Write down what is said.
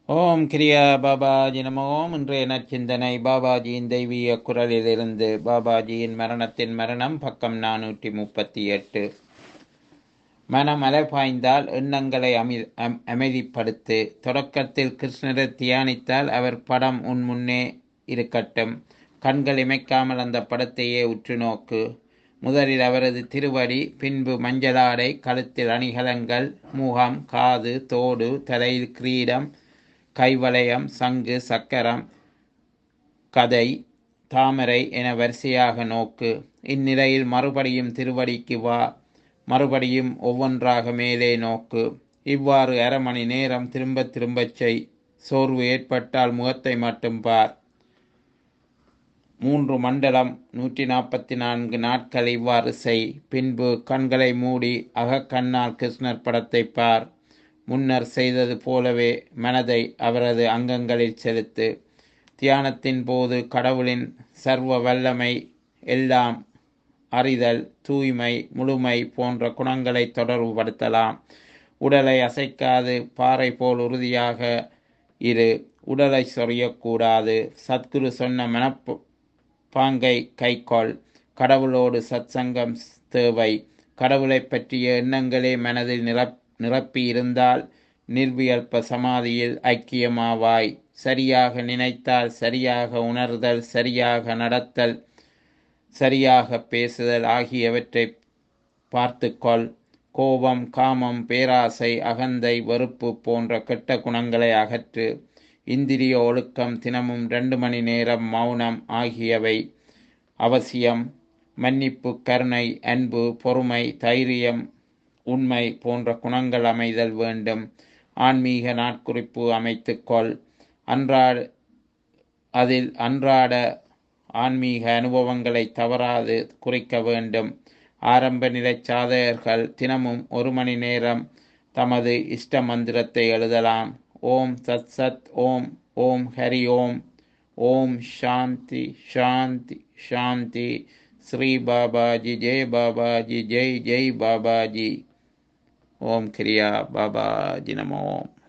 ஓம் கிரியா பாபாஜி நம ஓம் இன்றைய நற்சிந்தனை பாபாஜியின் தெய்வீக குரலிலிருந்து பாபாஜியின் மரணத்தின் மரணம் பக்கம் நானூற்றி முப்பத்தி எட்டு மனம் அலைபாய்ந்தால் எண்ணங்களை அமி அம்- அமைதிப்படுத்து தொடக்கத்தில் கிருஷ்ணரை தியானித்தால் அவர் படம் உன் முன்னே இருக்கட்டும் கண்கள் இமைக்காமல் அந்த படத்தையே உற்று நோக்கு முதலில் அவரது திருவடி பின்பு மஞ்சளாடை கழுத்தில் அணிகலன்கள் முகம் காது தோடு தலையில் கிரீடம் கைவளையம் சங்கு சக்கரம் கதை தாமரை என வரிசையாக நோக்கு இந்நிலையில் மறுபடியும் திருவடிக்கு வா மறுபடியும் ஒவ்வொன்றாக மேலே நோக்கு இவ்வாறு அரை மணி நேரம் திரும்ப திரும்பச் செய் சோர்வு ஏற்பட்டால் முகத்தை மட்டும் பார் மூன்று மண்டலம் நூற்றி நாற்பத்தி நான்கு நாட்கள் இவ்வாறு செய் பின்பு கண்களை மூடி அகக்கண்ணால் கிருஷ்ணர் படத்தை பார் முன்னர் செய்தது போலவே மனதை அவரது அங்கங்களில் செலுத்து தியானத்தின் போது கடவுளின் சர்வ வல்லமை எல்லாம் அறிதல் தூய்மை முழுமை போன்ற குணங்களை தொடர்புபடுத்தலாம் உடலை அசைக்காது பாறை போல் உறுதியாக இரு உடலை சொறியக்கூடாது சத்குரு சொன்ன மனப்பு பாங்கை கைக்கொள் கடவுளோடு சத்சங்கம் தேவை கடவுளைப் பற்றிய எண்ணங்களே மனதில் நிரப் நிரப்பி இருந்தால் நிர்வியல்ப சமாதியில் ஐக்கியமாவாய் சரியாக நினைத்தால் சரியாக உணர்தல் சரியாக நடத்தல் சரியாக பேசுதல் ஆகியவற்றை பார்த்துக்கொள் கோபம் காமம் பேராசை அகந்தை வெறுப்பு போன்ற கெட்ட குணங்களை அகற்று இந்திரிய ஒழுக்கம் தினமும் ரெண்டு மணி நேரம் மௌனம் ஆகியவை அவசியம் மன்னிப்பு கருணை அன்பு பொறுமை தைரியம் உண்மை போன்ற குணங்கள் அமைதல் வேண்டும் ஆன்மீக நாட்குறிப்பு அமைத்துக்கொள் அன்றாட அதில் அன்றாட ஆன்மீக அனுபவங்களை தவறாது குறிக்க வேண்டும் ஆரம்ப நிலை சாதகர்கள் தினமும் ஒரு மணி நேரம் தமது இஷ்ட மந்திரத்தை எழுதலாம் ஓம் சத் சத் ஓம் ஓம் ஹரி ஓம் ஓம் சாந்தி சாந்தி சாந்தி ஸ்ரீ பாபாஜி ஜெய் பாபாஜி ஜெய் ஜெய் பாபாஜி ஓம் கிரியா பாபாஜி நமோ